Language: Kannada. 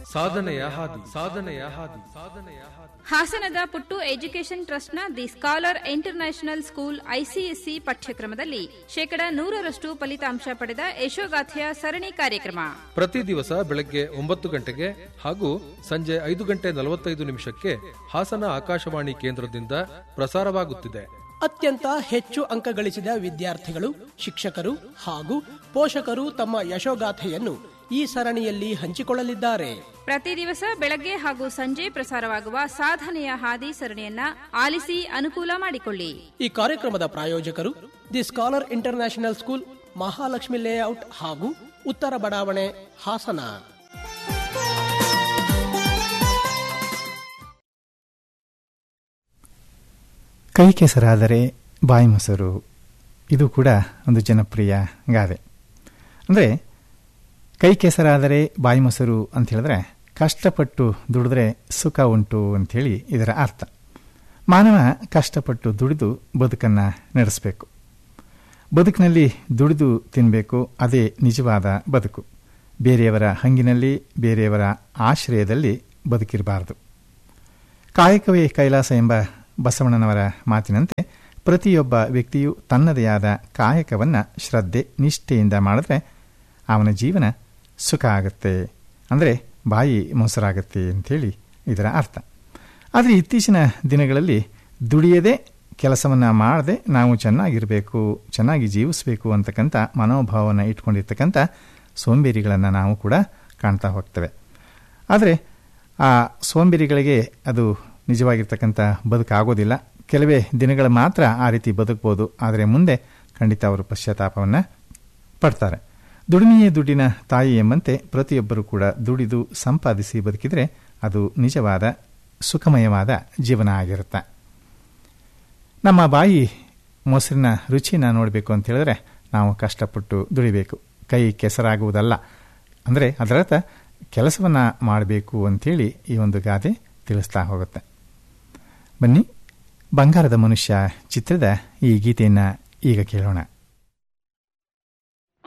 ಸಾಧನೆಯ ಹಾದಿ ಸಾಧನೆಯ ಹಾದಿ ಸಾಧನೆಯ ಹಾದಿ ಹಾಸನದ ಪುಟ್ಟು ಎಜುಕೇಷನ್ ಟ್ರಸ್ಟ್ನ the scholar international school ICSE ಪಠ್ಯಕ್ರಮದಲ್ಲಿ ಶೇಕಡ ನೂರರಷ್ಟು ಫಲಿತಾಂಶ ಪಡೆದ ಯಶೋಗಾಥೆಯ ಸರಣಿ ಕಾರ್ಯಕ್ರಮ ಪ್ರತಿ ದಿವಸ ಬೆಳಗ್ಗೆ ಒಂಬತ್ತು ಗಂಟೆಗೆ ಹಾಗೂ ಸಂಜೆ ಐದು ಗಂಟೆ ನಲವತ್ತೈದು ನಿಮಿಷಕ್ಕೆ ಹಾಸನ ಆಕಾಶವಾಣಿ ಕೇಂದ್ರದಿಂದ ಪ್ರಸಾರವಾಗುತ್ತಿದೆ ಅತ್ಯಂತ ಹೆಚ್ಚು ಅಂಕ ಗಳಿಸಿದ ವಿದ್ಯಾರ್ಥಿಗಳು ಶಿಕ್ಷಕರು ಹಾಗೂ ಪೋಷಕರು ತಮ್ಮ ಯಶೋಗಾಥೆಯನ್ನು ಈ ಸರಣಿಯಲ್ಲಿ ಹಂಚಿಕೊಳ್ಳಲಿದ್ದಾರೆ ಪ್ರತಿ ದಿವಸ ಬೆಳಗ್ಗೆ ಹಾಗೂ ಸಂಜೆ ಪ್ರಸಾರವಾಗುವ ಸಾಧನೆಯ ಹಾದಿ ಸರಣಿಯನ್ನ ಆಲಿಸಿ ಅನುಕೂಲ ಮಾಡಿಕೊಳ್ಳಿ ಈ ಕಾರ್ಯಕ್ರಮದ ಪ್ರಾಯೋಜಕರು the scholar international school Mahalakshmi layout ಹಾಗೂ ಉತ್ತರ ಬಡಾವಣೆ ಹಾಸನ ಕೈ ಕೆಸರಾದರೆ ಬಾಯಿ ಮೊಸರು ಇದು ಕೂಡ ಒಂದು ಜನಪ್ರಿಯ ಗಾದೆ ಅಂದರೆ ಕೈ ಕೆಸರಾದರೆ ಬಾಯಿ ಮೊಸರು ಅಂತ ಹೇಳಿದ್ರೆ ಕಷ್ಟಪಟ್ಟು ದುಡಿದ್ರೆ ಸುಖ ಉಂಟು ಅಂಥೇಳಿ ಇದರ ಅರ್ಥ ಮಾನವ ಕಷ್ಟಪಟ್ಟು ದುಡಿದು ಬದುಕನ್ನು ನಡೆಸಬೇಕು ಬದುಕಿನಲ್ಲಿ ದುಡಿದು ತಿನ್ನಬೇಕು ಅದೇ ನಿಜವಾದ ಬದುಕು ಬೇರೆಯವರ ಹಂಗಿನಲ್ಲಿ ಬೇರೆಯವರ ಆಶ್ರಯದಲ್ಲಿ ಬದುಕಿರಬಾರದು ಕಾಯಕವೇ ಕೈಲಾಸ ಎಂಬ ಬಸವಣ್ಣನವರ ಮಾತಿನಂತೆ ಪ್ರತಿಯೊಬ್ಬ ವ್ಯಕ್ತಿಯು ತನ್ನದೇ ಆದ ಕಾಯಕವನ್ನು ಶ್ರದ್ಧೆ ನಿಷ್ಠೆಯಿಂದ ಮಾಡಿದ್ರೆ ಅವನ ಜೀವನ ಸುಖ ಆಗುತ್ತೆ ಅಂದರೆ ಬಾಯಿ ಮೊಸರಾಗತ್ತೆ ಅಂಥೇಳಿ ಇದರ ಅರ್ಥ ಆದರೆ ಇತ್ತೀಚಿನ ದಿನಗಳಲ್ಲಿ ದುಡಿಯದೆ ಕೆಲಸವನ್ನು ಮಾಡದೆ ನಾವು ಚೆನ್ನಾಗಿರಬೇಕು ಚೆನ್ನಾಗಿ ಜೀವಿಸಬೇಕು ಅಂತಕ್ಕಂಥ ಮನೋಭಾವವನ್ನು ಇಟ್ಕೊಂಡಿರ್ತಕ್ಕಂಥ ಸೋಂಬೇರಿಗಳನ್ನು ನಾವು ಕೂಡ ಕಾಣ್ತಾ ಹೋಗ್ತೇವೆ ಆದರೆ ಆ ಸೋಂಬೇರಿಗಳಿಗೆ ಅದು ನಿಜವಾಗಿರ್ತಕ್ಕಂಥ ಬದುಕಾಗೋದಿಲ್ಲ ಕೆಲವೇ ದಿನಗಳ ಮಾತ್ರ ಆ ರೀತಿ ಬದುಕ್ಬೋದು ಆದರೆ ಮುಂದೆ ಖಂಡಿತ ಅವರು ಪಶ್ಚಾತ್ತಾಪವನ್ನು ಪಡ್ತಾರೆ ದುಡಿಮೆಯೇ ದುಡ್ಡಿನ ತಾಯಿ ಎಂಬಂತೆ ಪ್ರತಿಯೊಬ್ಬರೂ ಕೂಡ ದುಡಿದು ಸಂಪಾದಿಸಿ ಬದುಕಿದರೆ ಅದು ನಿಜವಾದ ಸುಖಮಯವಾದ ಜೀವನ ಆಗಿರುತ್ತೆ ನಮ್ಮ ಬಾಯಿ ಮೊಸರಿನ ರುಚಿನ ನೋಡಬೇಕು ಅಂತ ಹೇಳಿದ್ರೆ ನಾವು ಕಷ್ಟಪಟ್ಟು ದುಡಿಬೇಕು ಕೈ ಕೆಸರಾಗುವುದಲ್ಲ ಅಂದರೆ ಅದರರ್ಥ ಕೆಲಸವನ್ನು ಮಾಡಬೇಕು ಅಂಥೇಳಿ ಈ ಒಂದು ಗಾದೆ ತಿಳಿಸ್ತಾ ಹೋಗುತ್ತೆ ಬನ್ನಿ ಬಂಗಾರದ ಮನುಷ್ಯ ಚಿತ್ರದ ಈ ಗೀತೆಯನ್ನು ಈಗ ಕೇಳೋಣ